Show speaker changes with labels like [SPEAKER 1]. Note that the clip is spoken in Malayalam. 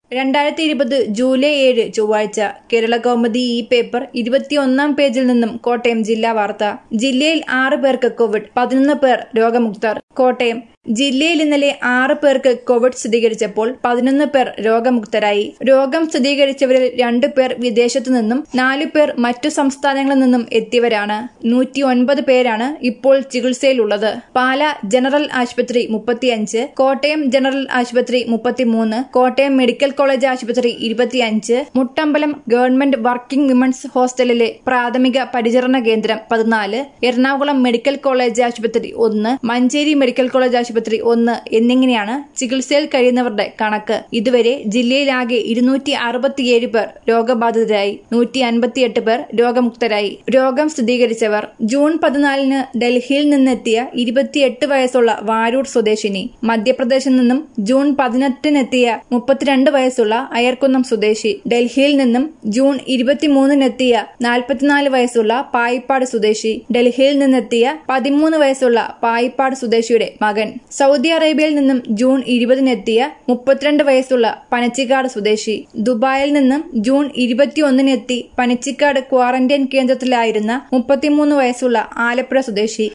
[SPEAKER 1] രണ്ടായിരത്തി ഇരുപത് ജൂലൈ ഏഴ് ചൊവ്വാഴ്ച കേരള കൗമുദി ഈ പേപ്പർ ഇരുപത്തിയൊന്നാം പേജിൽ നിന്നും കോട്ടയം ജില്ലാ വാർത്ത ജില്ലയിൽ ആറ് പേർക്ക് കോവിഡ് പതിനൊന്ന് പേർ രോഗമുക്തർ കോട്ടയം ജില്ലയിൽ ഇന്നലെ ആറ് പേർക്ക് കോവിഡ് സ്ഥിരീകരിച്ചപ്പോൾ പതിനൊന്ന് പേർ രോഗമുക്തരായി രോഗം സ്ഥിരീകരിച്ചവരിൽ രണ്ടു പേർ വിദേശത്തു നിന്നും നാലു പേർ മറ്റു സംസ്ഥാനങ്ങളിൽ നിന്നും എത്തിയവരാണ് നൂറ്റി ഒൻപത് പേരാണ് ഇപ്പോൾ ചികിത്സയിലുള്ളത് പാല ജനറൽ ആശുപത്രി മുപ്പത്തിയഞ്ച് കോട്ടയം ജനറൽ ആശുപത്രി മുപ്പത്തിമൂന്ന് കോട്ടയം മെഡിക്കൽ കോളേജ് ആശുപത്രി ഇരുപത്തിയഞ്ച് മുട്ടമ്പലം ഗവൺമെന്റ് വർക്കിംഗ് വിമൻസ് ഹോസ്റ്റലിലെ പ്രാഥമിക പരിചരണ കേന്ദ്രം പതിനാല് എറണാകുളം മെഡിക്കൽ കോളേജ് ആശുപത്രി ഒന്ന് മഞ്ചേരി മെഡിക്കൽ കോളേജ് ആശുപത്രി ഒന്ന് എന്നിങ്ങനെയാണ് ചികിത്സയിൽ കഴിയുന്നവരുടെ കണക്ക് ഇതുവരെ ജില്ലയിലാകെ ഇരുന്നൂറ്റി അറുപത്തിയേഴ് പേർ രോഗബാധിതരായി നൂറ്റി അൻപത്തിയെട്ട് പേർ രോഗമുക്തരായി രോഗം സ്ഥിരീകരിച്ചവർ ജൂൺ പതിനാലിന് ഡൽഹിയിൽ നിന്നെത്തിയ ഇരുപത്തിയെട്ട് വയസ്സുള്ള വാരൂർ സ്വദേശിനി മധ്യപ്രദേശിൽ നിന്നും ജൂൺ പതിനെട്ടിനെത്തിയ മുപ്പത്തിരണ്ട് വയസ്സുള്ള അയർക്കുന്നം സ്വദേശി ഡൽഹിയിൽ നിന്നും ജൂൺ ഇരുപത്തിമൂന്നിനെത്തിയ നാൽപ്പത്തിനാല് വയസ്സുള്ള പായിപ്പാട് സ്വദേശി ഡൽഹിയിൽ നിന്നെത്തിയ പതിമൂന്ന് വയസ്സുള്ള പായിപ്പാട് സ്വദേശിയുടെ മകൻ സൗദി അറേബ്യയിൽ നിന്നും ജൂൺ ഇരുപതിനെത്തിയ മുപ്പത്തിരണ്ട് വയസ്സുള്ള പനച്ചിക്കാട് സ്വദേശി ദുബായിൽ നിന്നും ജൂൺ ഇരുപത്തിയൊന്നിനെത്തി പനച്ചിക്കാട് ക്വാറന്റൈൻ കേന്ദ്രത്തിലായിരുന്ന മുപ്പത്തിമൂന്ന് വയസ്സുള്ള ആലപ്പുഴ സ്വദേശി